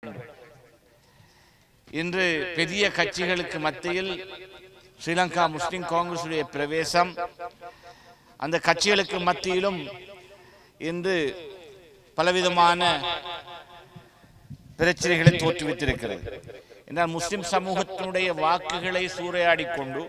வேண்டும் இன்று பெரிய கட்சிகளுக்கு மத்தியில் ஸ்ரீலங்கா முஸ்லிம் காங்கிரசுடைய பிரவேசம் அந்த கட்சிகளுக்கு மத்தியிலும் இன்று பலவிதமான பிரச்சனைகளை தோற்றுவித்திருக்கிறது என்றால் முஸ்லிம் சமூகத்தினுடைய வாக்குகளை சூறையாடிக் கொண்டு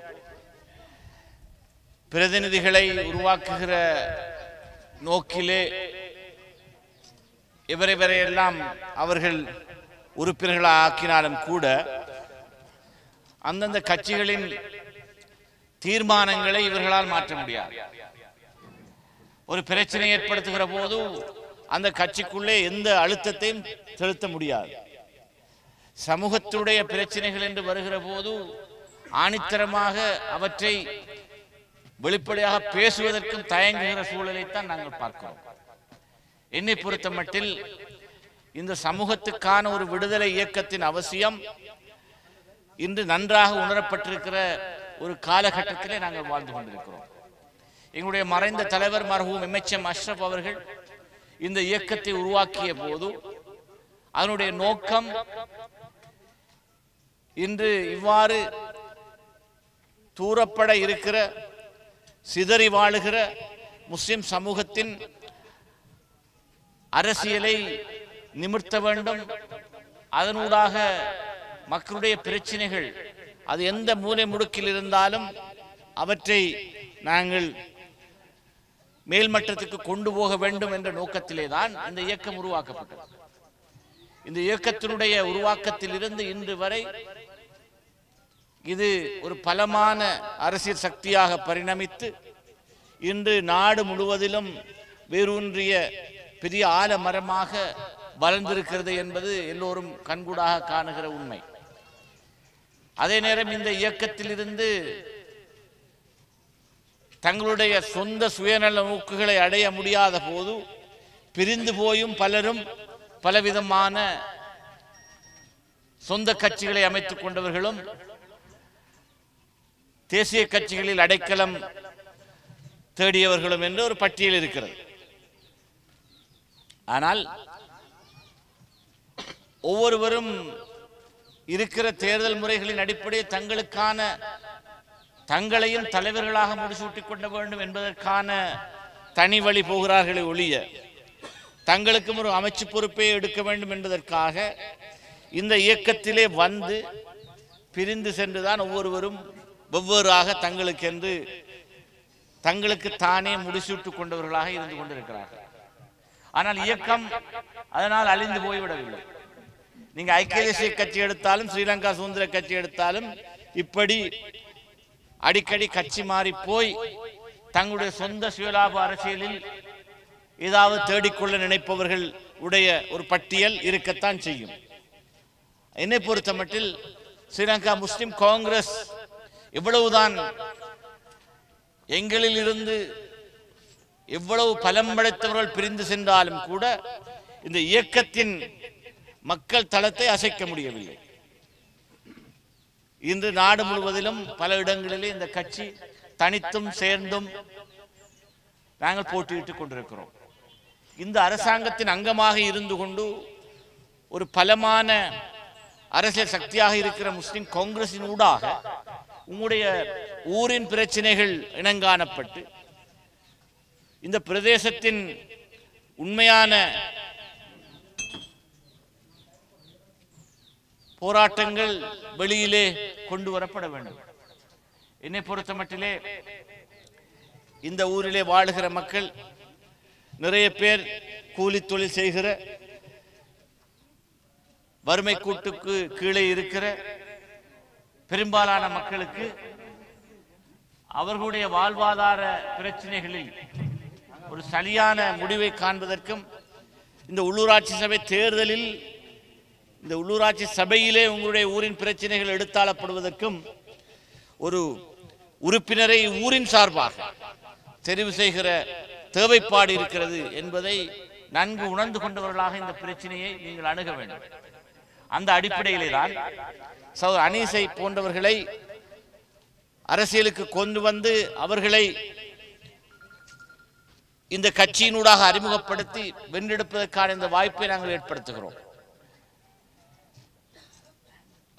பிரதிநிதிகளை உருவாக்குகிற நோக்கிலே இவரைவரையெல்லாம் அவர்கள் உறுப்பினர்களாக ஆக்கினாலும் கூட அந்தந்த கட்சிகளின் தீர்மானங்களை இவர்களால் மாற்ற முடியாது ஒரு பிரச்சனை ஏற்படுத்துகிற போது அந்த கட்சிக்குள்ளே எந்த அழுத்தத்தையும் செலுத்த முடியாது சமூகத்துடைய பிரச்சனைகள் என்று வருகிற போது ஆணித்தரமாக அவற்றை வெளிப்படையாக பேசுவதற்கும் தயங்குகிற சூழலைத்தான் நாங்கள் பார்க்கிறோம் என்னை பொறுத்த மட்டில் இந்த சமூகத்துக்கான ஒரு விடுதலை இயக்கத்தின் அவசியம் இன்று நன்றாக உணரப்பட்டிருக்கிற ஒரு காலகட்டத்திலே நாங்கள் வாழ்ந்து கொண்டிருக்கிறோம் எங்களுடைய மறைந்த தலைவர் மரஹூம் எம்எச்எம் அஷ்ரப் அவர்கள் இந்த இயக்கத்தை உருவாக்கிய போது அதனுடைய நோக்கம் இன்று இவ்வாறு தூரப்பட இருக்கிற சிதறி வாழுகிற முஸ்லிம் சமூகத்தின் அரசியலை நிமிர்த்த வேண்டும் அதனூடாக மக்களுடைய பிரச்சனைகள் அது எந்த மூலை முடுக்கில் இருந்தாலும் அவற்றை நாங்கள் மேல்மட்டத்துக்கு கொண்டு போக வேண்டும் என்ற நோக்கத்திலே தான் இந்த இயக்கம் உருவாக்கப்பட்டது இந்த இயக்கத்தினுடைய உருவாக்கத்திலிருந்து இன்று வரை இது ஒரு பலமான அரசியல் சக்தியாக பரிணமித்து இன்று நாடு முழுவதிலும் வேரூன்றிய பெரிய ஆலமரமாக வளர்ந்திருக்கிறது என்பது எல்லோரும் கண்கூடாக காணுகிற உண்மை அதே நேரம் இந்த இயக்கத்திலிருந்து தங்களுடைய சொந்த சுயநல நோக்குகளை அடைய முடியாத போது பிரிந்து போயும் பலரும் பலவிதமான சொந்த கட்சிகளை அமைத்துக் கொண்டவர்களும் தேசிய கட்சிகளில் அடைக்கலம் தேடியவர்களும் என்று ஒரு பட்டியல் இருக்கிறது ஆனால் ஒவ்வொருவரும் இருக்கிற தேர்தல் முறைகளின் அடிப்படையில் தங்களுக்கான தங்களையும் தலைவர்களாக முடிசூட்டிக் கொள்ள வேண்டும் என்பதற்கான தனி வழி போகிறார்களே ஒழிய தங்களுக்கும் ஒரு அமைச்சு பொறுப்பை எடுக்க வேண்டும் என்பதற்காக இந்த இயக்கத்திலே வந்து பிரிந்து சென்றுதான் ஒவ்வொருவரும் வெவ்வேறாக தங்களுக்கென்று தங்களுக்கு தானே முடிசூட்டிக் கொண்டவர்களாக இருந்து கொண்டிருக்கிறார்கள் ஆனால் இயக்கம் அதனால் அழிந்து போய்விடவில்லை நீங்க ஐக்கிய தேசிய கட்சி எடுத்தாலும் ஸ்ரீலங்கா சுதந்திர கட்சி எடுத்தாலும் இப்படி அடிக்கடி கட்சி மாறி போய் தங்களுடைய சொந்த சுயலாப அரசியலில் ஏதாவது தேடிக்கொள்ள நினைப்பவர்கள் உடைய ஒரு பட்டியல் இருக்கத்தான் செய்யும் என்னை பொறுத்த மட்டில் ஸ்ரீலங்கா முஸ்லிம் காங்கிரஸ் எவ்வளவுதான் எங்களில் இருந்து எவ்வளவு பலம் படைத்தவர்கள் பிரிந்து சென்றாலும் கூட இந்த இயக்கத்தின் மக்கள் தளத்தை அசைக்க முடியவில்லை இன்று நாடு முழுவதிலும் பல இடங்களிலே இந்த கட்சி தனித்தும் சேர்ந்தும் நாங்கள் போட்டியிட்டுக் கொண்டிருக்கிறோம் இந்த அரசாங்கத்தின் அங்கமாக இருந்து கொண்டு ஒரு பலமான அரசியல் சக்தியாக இருக்கிற முஸ்லிம் காங்கிரசின் ஊடாக உங்களுடைய ஊரின் பிரச்சனைகள் இனங்காணப்பட்டு இந்த பிரதேசத்தின் உண்மையான போராட்டங்கள் வெளியிலே கொண்டு வரப்பட வேண்டும் என்னை பொறுத்த மட்டிலே இந்த ஊரிலே வாழுகிற மக்கள் நிறைய பேர் கூலி தொழில் செய்கிற வறுமை கூட்டுக்கு கீழே இருக்கிற பெரும்பாலான மக்களுக்கு அவர்களுடைய வாழ்வாதார பிரச்சனைகளில் ஒரு சரியான முடிவை காண்பதற்கும் இந்த உள்ளூராட்சி சபை தேர்தலில் இந்த உள்ளூராட்சி சபையிலே உங்களுடைய ஊரின் பிரச்சனைகள் எடுத்தாளப்படுவதற்கும் ஒரு உறுப்பினரை ஊரின் சார்பாக தெரிவு செய்கிற தேவைப்பாடு இருக்கிறது என்பதை நன்கு உணர்ந்து கொண்டவர்களாக இந்த பிரச்சனையை நீங்கள் அணுக வேண்டும் அந்த அடிப்படையிலே தான் சகோதரர் அனீசை போன்றவர்களை அரசியலுக்கு கொண்டு வந்து அவர்களை இந்த கட்சியினூடாக அறிமுகப்படுத்தி வென்றெடுப்பதற்கான இந்த வாய்ப்பை நாங்கள் ஏற்படுத்துகிறோம்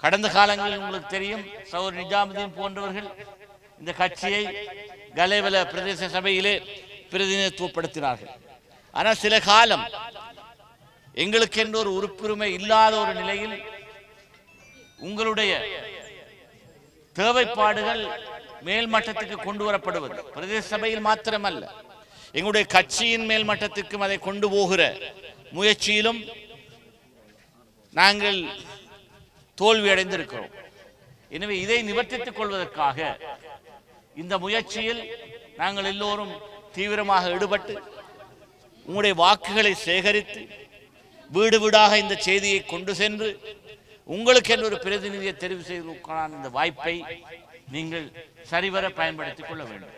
கடந்த காலங்களில் உங்களுக்கு தெரியும் சௌர் நிஜாமுதீன் போன்றவர்கள் இந்த கட்சியை கலேவல பிரதேச சபையிலே பிரதிநிதித்துவப்படுத்தினார்கள் ஆனால் சில காலம் எங்களுக்கென்று ஒரு உறுப்புரிமை இல்லாத ஒரு நிலையில் உங்களுடைய தேவைப்பாடுகள் மேல் மட்டத்துக்கு கொண்டு வரப்படுவது பிரதேச சபையில் மாத்திரமல்ல எங்களுடைய கட்சியின் மேல் மட்டத்துக்கும் அதை கொண்டு போகிற முயற்சியிலும் நாங்கள் தோல்வி அடைந்திருக்கிறோம் எனவே இதை நிவர்த்தித்துக் கொள்வதற்காக இந்த முயற்சியில் நாங்கள் எல்லோரும் தீவிரமாக ஈடுபட்டு உங்களுடைய வாக்குகளை சேகரித்து வீடு வீடாக இந்த செய்தியை கொண்டு சென்று உங்களுக்கு என்று ஒரு பிரதிநிதியை தெரிவு செய்வதற்கான இந்த வாய்ப்பை நீங்கள் சரிவர பயன்படுத்திக் கொள்ள வேண்டும்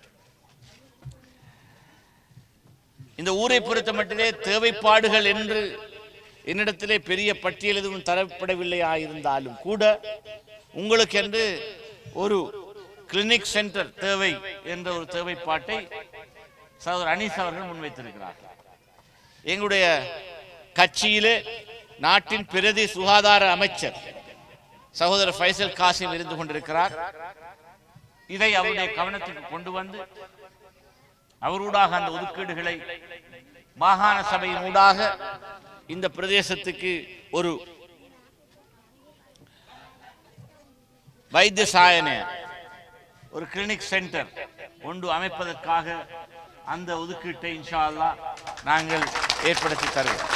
இந்த ஊரை பொறுத்த மட்டிலே தேவைப்பாடுகள் என்று என்னிடத்திலே பெரிய பட்டியல் எதுவும் தரப்படவில்லை ஆயிருந்தாலும் கூட உங்களுக்கென்று ஒரு கிளினிக் சென்டர் தேவை என்ற ஒரு தேவைப்பாட்டை சகோதரர் அனீஸ் அவர்கள் முன்வைத்திருக்கிறார் எங்களுடைய கட்சியிலே நாட்டின் பிரதி சுகாதார அமைச்சர் சகோதரர் ஃபைசல் காசிம் இருந்து கொண்டிருக்கிறார் இதை அவருடைய கவனத்துக்கு கொண்டு வந்து அவரூடாக அந்த ஒதுக்கீடுகளை மாகாண சபையின் ஊடாக இந்த பிரதேசத்துக்கு ஒரு வைத்தியசாயன ஒரு கிளினிக் சென்டர் ஒன்று அமைப்பதற்காக அந்த ஒதுக்கீட்டை இன்ஷா அல்லாஹ் நாங்கள் ஏற்படுத்தி தருவோம்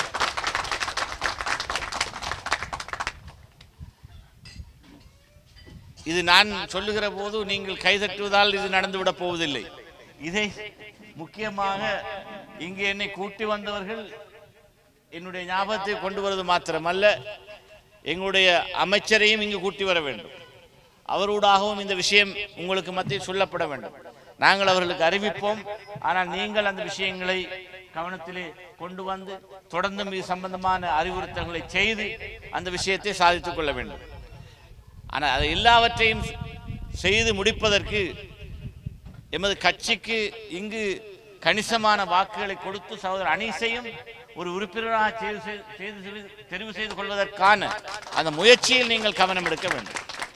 இது நான் சொல்லுகிற போது நீங்கள் கைதட்டுவதால் இது நடந்துவிடப் போவதில்லை இதை முக்கியமாக இங்கே என்னை கூட்டி வந்தவர்கள் என்னுடைய ஞாபகத்தை கொண்டு வருவது மாத்திரமல்ல எங்களுடைய அமைச்சரையும் இங்கு கூட்டி வர வேண்டும் அவரூடாகவும் இந்த விஷயம் உங்களுக்கு மத்தியில் சொல்லப்பட வேண்டும் நாங்கள் அவர்களுக்கு அறிவிப்போம் ஆனால் நீங்கள் அந்த விஷயங்களை கவனத்திலே கொண்டு வந்து தொடர்ந்தும் இது சம்பந்தமான அறிவுறுத்தல்களை செய்து அந்த விஷயத்தை சாதித்துக் கொள்ள வேண்டும் ஆனால் அதை எல்லாவற்றையும் செய்து முடிப்பதற்கு எமது கட்சிக்கு இங்கு கணிசமான வாக்குகளை கொடுத்து சகோதரர் அனீஸையும் ஒரு உறுப்பினராக தேர்வு செய்து- தேர்வு செய்து- தெரிவு செய்து கொள்வதற்கான அந்த முயற்சியில் நீங்கள் கவனம் எடுக்க வேண்டும்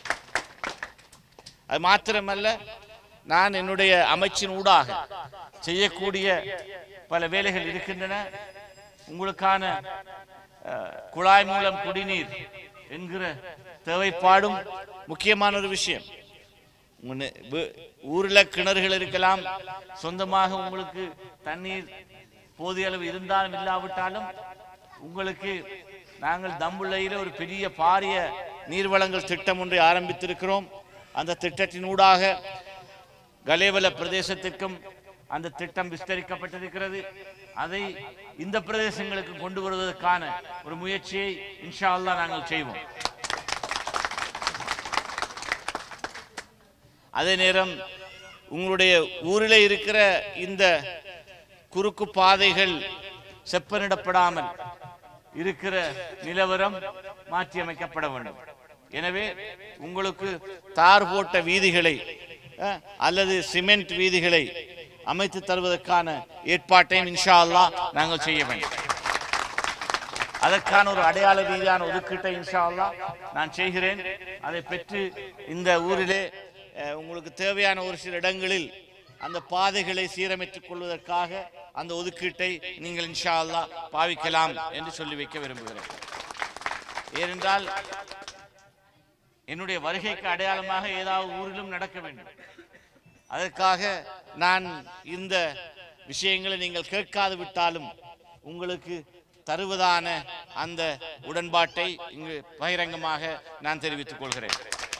அது மாத்திரமல்ல நான் என்னுடைய அமைச்சின் ஊடாக செய்யக்கூடிய பல வேலைகள் இருக்கின்றன உங்களுக்கான அஹ், குழாய் மூலம் குடிநீர் என்கிற தேவைப்பாடும் முக்கியமான ஒரு விஷயம் உங்க வு- ஊர்ல கிணறுகள் இருக்கலாம் சொந்தமாக உங்களுக்கு தண்ணீர் போதிய அளவு இருந்தாலும் இல்லாவிட்டாலும் உங்களுக்கு நாங்கள் தம்புள்ளையில ஒரு பெரிய பாரிய நீர்வளங்கள் திட்டம் ஒன்றை ஆரம்பித்திருக்கிறோம் அந்த திட்டத்தினூடாக கலேவல பிரதேசத்திற்கும் அந்த திட்டம் விஸ்தரிக்கப்பட்டிருக்கிறது அதை இந்த பிரதேசங்களுக்கு கொண்டு வருவதற்கான ஒரு முயற்சியை இன்ஷா அல்லாஹ் நாங்கள் செய்வோம் அதே நேரம் உங்களுடைய ஊரில் இருக்கிற இந்த குறுக்கு பாதைகள் செப்பனிடப்படாமல் இருக்கிற நிலவரம் மாற்றி அமைக்கப்பட வேண்டும் எனவே உங்களுக்கு தார் போட்ட வீதிகளை அஹ், அல்லது சிமெண்ட் வீதிகளை அமைத்து தருவதற்கான ஏற்பாட்டையும் இன்ஷா அல்லாஹ் நாங்கள் செய்ய வேண்டும் அதற்கான ஒரு அடையாள ரீதியான ஒதுக்கீட்டை இன்ஷா அல்லாஹ் நான் செய்கிறேன் அதை பெற்று இந்த ஊரிலே அஹ், உங்களுக்கு தேவையான ஒரு சில இடங்களில் அந்த பாதைகளை சீரமைத்துக் கொள்வதற்காக அந்த ஒதுக்கீட்டை நீங்கள் இன்ஷா அல்லாஹ் பாவிக்கலாம் என்று சொல்லி வைக்க விரும்புகிறேன் ஏனென்றால் என்னுடைய வருகைக்கு அடையாளமாக ஏதாவது ஊரிலும் நடக்க வேண்டும் அதற்காக நான் இந்த விஷயங்களை நீங்கள் கேட்காது விட்டாலும் உங்களுக்கு தருவதான அந்த உடன்பாட்டை இங்கு பகிரங்கமாக நான் தெரிவித்துக் கொள்கிறேன்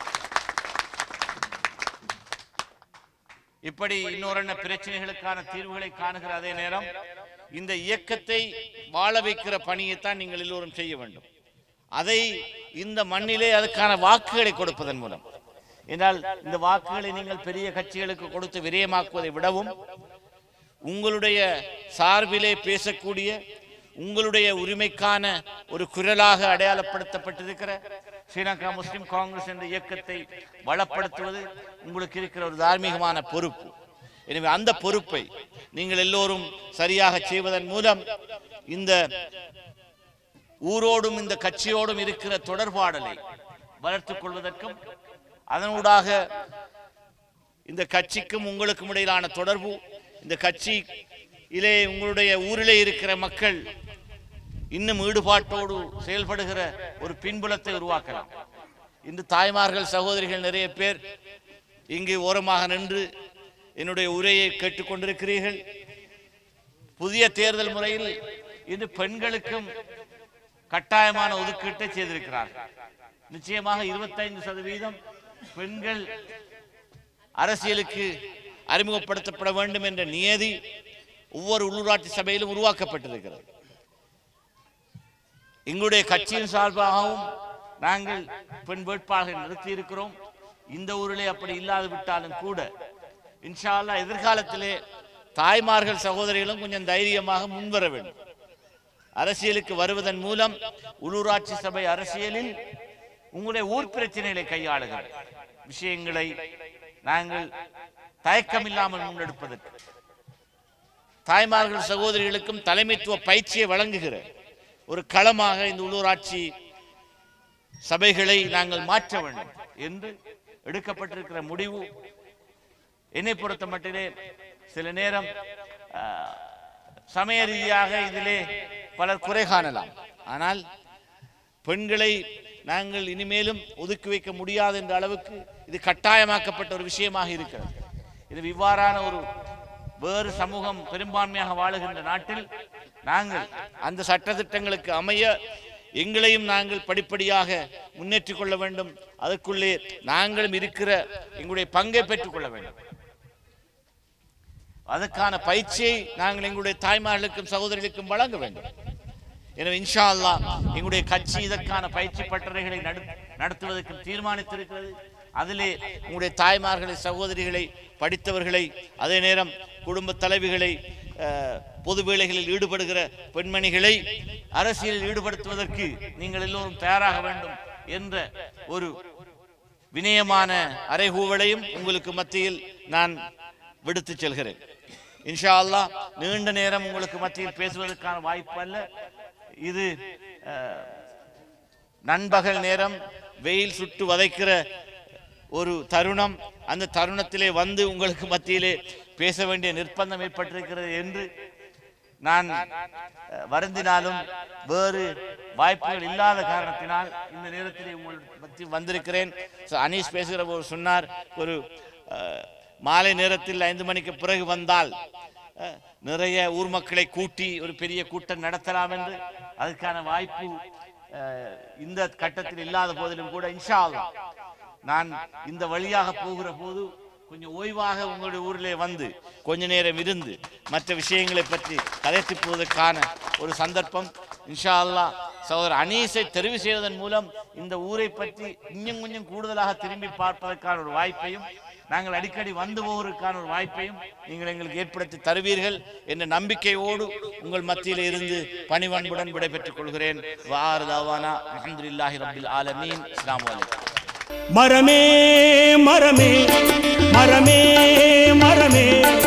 இப்படி இன்னொரு பிரச்சனைகளுக்கான தீர்வுகளை காணுகிற அதே நேரம் இந்த இயக்கத்தை வாழ வைக்கிற பணியைத்தான் நீங்கள் எல்லோரும் செய்ய வேண்டும் அதை இந்த மண்ணிலே அதுக்கான வாக்குகளை கொடுப்பதன் மூலம் என்றால் இந்த வாக்குகளை நீங்கள் பெரிய கட்சிகளுக்கு கொடுத்து விரயமாக்குவதை விடவும் உங்களுடைய சார்பிலே பேசக்கூடிய உங்களுடைய உரிமைக்கான ஒரு குரலாக அடையாளப்படுத்தப்பட்டிருக்கிற ஸ்ரீலங்கா முஸ்லிம் காங்கிரஸ் என்ற இயக்கத்தை வளப்படுத்துவது உங்களுக்கு இருக்கிற ஒரு தார்மீகமான பொறுப்பு எனவே அந்த பொறுப்பை நீங்கள் எல்லோரும் சரியாக செய்வதன் மூலம் இந்த ஊரோடும் இந்த கட்சியோடும் இருக்கிற தொடர்பாடலை வளர்த்துக் கொள்வதற்கும் அதனூடாக இந்த கட்சிக்கும் உங்களுக்கும் இடையிலான தொடர்பு இந்த கட்சியிலே உங்களுடைய ஊரிலே இருக்கிற மக்கள் இன்னும் ஈடுபாட்டோடு செயல்படுகிற ஒரு பின்புலத்தை உருவாக்கலாம் இன்று தாய்மார்கள் சகோதரிகள் நிறைய பேர் இங்கு ஓரமாக நின்று என்னுடைய உரையை கேட்டுக்கொண்டிருக்கிறீர்கள் புதிய தேர்தல் முறையில் இன்று பெண்களுக்கும் கட்டாயமான ஒதுக்கீட்டை செய்திருக்கிறார்கள் நிச்சயமாக இருபத்தைந்து சதவீதம் பெண்கள் அரசியலுக்கு அறிமுகப்படுத்தப்பட வேண்டும் என்ற நியதி ஒவ்வொரு உள்ளூராட்சி சபையிலும் உருவாக்கப்பட்டிருக்கிறது எங்களுடைய கட்சியின் சார்பாகவும் நாங்கள் பெண் வேட்பாளர்கள் நிறுத்தி இருக்கிறோம் இந்த ஊரிலே அப்படி இல்லாது விட்டாலும் கூட இன்ஷா அல்லாஹ் எதிர்காலத்திலே தாய்மார்கள் சகோதரிகளும் கொஞ்சம் தைரியமாக முன்வர வேண்டும் அரசியலுக்கு வருவதன் மூலம் உள்ளூராட்சி சபை அரசியலில் உங்களுடைய ஊர் பிரச்சனைகளை கையாளுகிற விஷயங்களை நாங்கள் தயக்கமில்லாமல் முன்னெடுப்பதற்கு தாய்மார்கள் சகோதரிகளுக்கும் தலைமைத்துவ பயிற்சியை வழங்குகிற ஒரு களமாக இந்த உள்ளூராட்சி சபைகளை நாங்கள் மாற்ற வேண்டும் என்று எடுக்கப்பட்டிருக்கிற முடிவு என்னை பொறுத்த மட்டிலே சில நேரம் ஆஹ், சமய ரீதியாக இதிலே பலர் குறை காணலாம் ஆனால் பெண்களை நாங்கள் இனிமேலும் ஒதுக்கி வைக்க முடியாது என்ற அளவுக்கு இது கட்டாயமாக்கப்பட்ட ஒரு விஷயமாக இருக்கிறது இது இவ்வாறான ஒரு வேறு சமூகம் பெரும்பான்மையாக வாழுகின்ற நாட்டில் நாங்கள் அந்த சட்டத்திட்டங்களுக்கு அமைய எங்களையும் நாங்கள் படிப்படியாக முன்னேற்றிக் கொள்ள வேண்டும் அதற்குள்ளே நாங்களும் இருக்கிற எங்களுடைய பங்கை பெற்றுக் கொள்ள வேண்டும் அதற்கான பயிற்சியை நாங்கள் எங்களுடைய தாய்மார்களுக்கும் சகோதரிகளுக்கும் வழங்க வேண்டும் எனவே இன்ஷா அல்லாஹ் எங்களுடைய கட்சி இதற்கான பயிற்சி பட்டறைகளை நடு- நடத்துவதற்கு தீர்மானித்திருக்கிறது அதிலே உங்களுடைய தாய்மார்களை சகோதரிகளை படித்தவர்களை அதே நேரம் குடும்ப தலைவிகளை அஹ், பொது வேலைகளில் ஈடுபடுகிற பெண்மணிகளை அரசியலில் ஈடுபடுத்துவதற்கு நீங்கள் எல்லோரும் தயாராக வேண்டும் என்ற ஒரு வினயமான அறைகூவலையும் உங்களுக்கு மத்தியில் நான் விடுத்துச் செல்கிறேன் இன்ஷா அல்லாஹ் நீண்ட நேரம் உங்களுக்கு மத்தியில் பேசுவதற்கான வாய்ப்பு அல்ல இது அஹ், நண்பகல் நேரம் வெயில் சுட்டு வதைக்கிற ஒரு தருணம் அந்த தருணத்திலே வந்து உங்களுக்கு மத்தியிலே பேச வேண்டிய நிர்பந்தம் ஏற்பட்டிருக்கிறது என்று நான் அஹ், வருந்தினாலும் வேறு வாய்ப்புகள் இல்லாத காரணத்தினால் இந்த நேரத்திலே உங்கள் பற்றி வந்திருக்கிறேன் So, அனீஸ் பேசுகிற போது சொன்னார் ஒரு அஹ், மாலை நேரத்தில் ஐந்து மணிக்கு பிறகு வந்தால் அஹ், நிறைய ஊர் மக்களை கூட்டி ஒரு பெரிய கூட்டம் நடத்தலாம் என்று அதுக்கான வாய்ப்பு அஹ், இந்த கட்டத்தில் இல்லாத போதிலும் கூட இன்ஷா அல்லாஹ் நான் இந்த வழியாக போகிற போது கொஞ்சம் ஓய்வாக உங்களுடைய ஊரிலே வந்து கொஞ்ச நேரம் இருந்து மற்ற விஷயங்களை பற்றி கதைத்து போவதற்கான ஒரு சந்தர்ப்பம் இன்ஷா அல்லாஹ் சகோதரர் அனீஸை தெரிவு செய்வதன் மூலம் இந்த ஊரை பற்றி இன்னும் கொஞ்சம் கூடுதலாக திரும்பி பார்ப்பதற்கான ஒரு வாய்ப்பையும் நாங்கள் அடிக்கடி வந்து போவதற்கான ஒரு வாய்ப்பையும் நீங்கள் எங்களுக்கு ஏற்படுத்தி தருவீர்கள் என்ற நம்பிக்கையோடு உங்கள் மத்தியில் இருந்து பணிவன்புடன் விடைபெற்றுக் கொள்கிறேன் வாரதாவானா அல்ஹம்துலில்லாஹி ரப்பில் ஆலமீன் அஸ்ஸலாமு அலைக்கும் மரமே மரமே மரமே மரமே